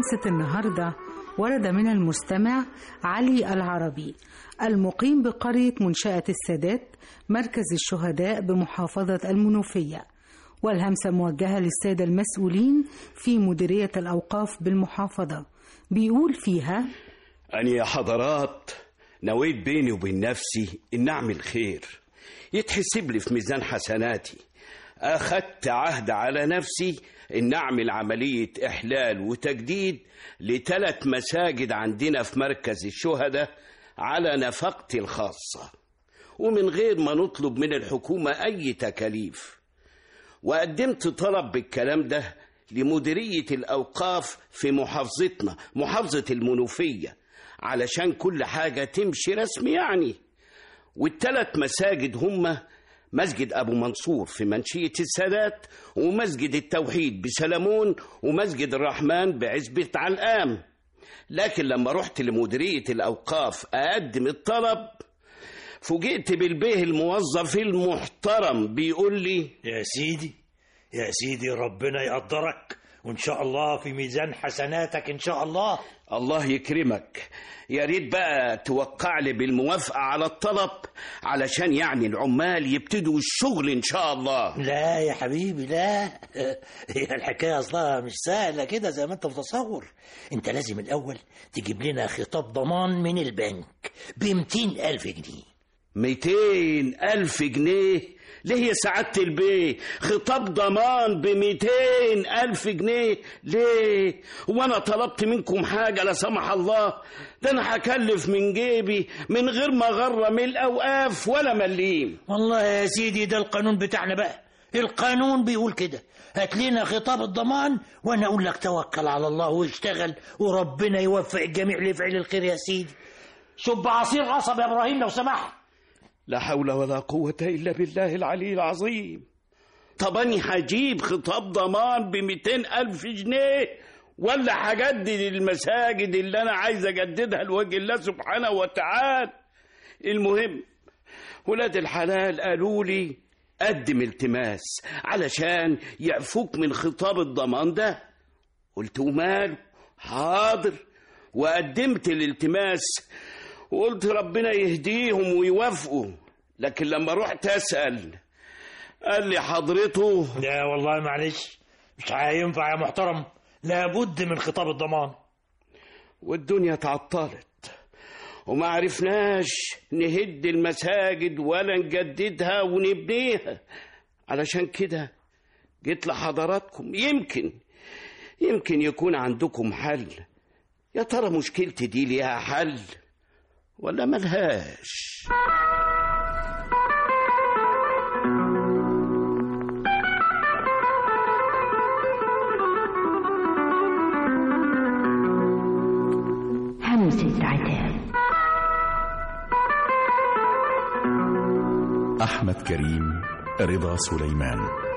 قصة النهاردة ورد من المستمع علي العربي المقيم بقرية منشأة السادات مركز الشهداء بمحافظة المنوفية والهمسة موجهة للسادة المسؤولين في مديرية الأوقاف بالمحافظة بيقول فيها أنا يا حضرات نويت بيني وبين نفسي إن أعمل خير يتحسب لي في ميزان حسناتي أخدت عهد على نفسي إن أعمل عملية إحلال وتجديد لثلاث مساجد عندنا في مركز الشهداء على نفقتي الخاصة ومن غير ما نطلب من الحكومة أي تكاليف وقدمت طلب بالكلام ده لمديرية الأوقاف في محافظتنا محافظة المنوفية علشان كل حاجة تمشي رسمي يعني والتلات مساجد هما مسجد أبو منصور في منشية السادات ومسجد التوحيد بسلمون ومسجد الرحمن بعزبة علقام لكن لما رحت لمديرية الأوقاف أقدم الطلب فوجئت بالبيه الموظف المحترم بيقول لي يا سيدي يا سيدي ربنا يقدرك وإن شاء الله في ميزان حسناتك إن شاء الله الله يكرمك يا ريت بقى توقع لي بالموافقة على الطلب علشان يعني العمال يبتدوا الشغل إن شاء الله لا يا حبيبي لا هي الحكاية أصلها مش سهلة كده زي ما أنت متصور أنت لازم الأول تجيب لنا خطاب ضمان من البنك بمتين ألف جنيه ميتين ألف جنيه ليه يا سعادة البيه خطاب ضمان بميتين ألف جنيه ليه وانا طلبت منكم حاجة لا سمح الله ده انا هكلف من جيبي من غير ما غرم الأوقاف ولا مليم والله يا سيدي ده القانون بتاعنا بقى القانون بيقول كده هات لنا خطاب الضمان وانا اقول لك توكل على الله واشتغل وربنا يوفق الجميع لفعل الخير يا سيدي شب عصير قصب يا ابراهيم لو سمحت لا حول ولا قوة إلا بالله العلي العظيم طب أني هجيب خطاب ضمان بميتين ألف جنيه ولا هجدد المساجد اللي أنا عايز أجددها لوجه الله سبحانه وتعالى المهم ولاد الحلال قالوا لي قدم التماس علشان يعفوك من خطاب الضمان ده قلت وماله حاضر وقدمت الالتماس وقلت ربنا يهديهم ويوافقوا لكن لما رحت اسال قال لي حضرته لا والله معلش مش هينفع يا محترم لابد من خطاب الضمان والدنيا تعطلت وما عرفناش نهد المساجد ولا نجددها ونبنيها علشان كده جيت لحضراتكم يمكن يمكن يكون عندكم حل يا ترى مشكلتي دي ليها حل ولا ملهاش همسة عتاب أحمد كريم رضا سليمان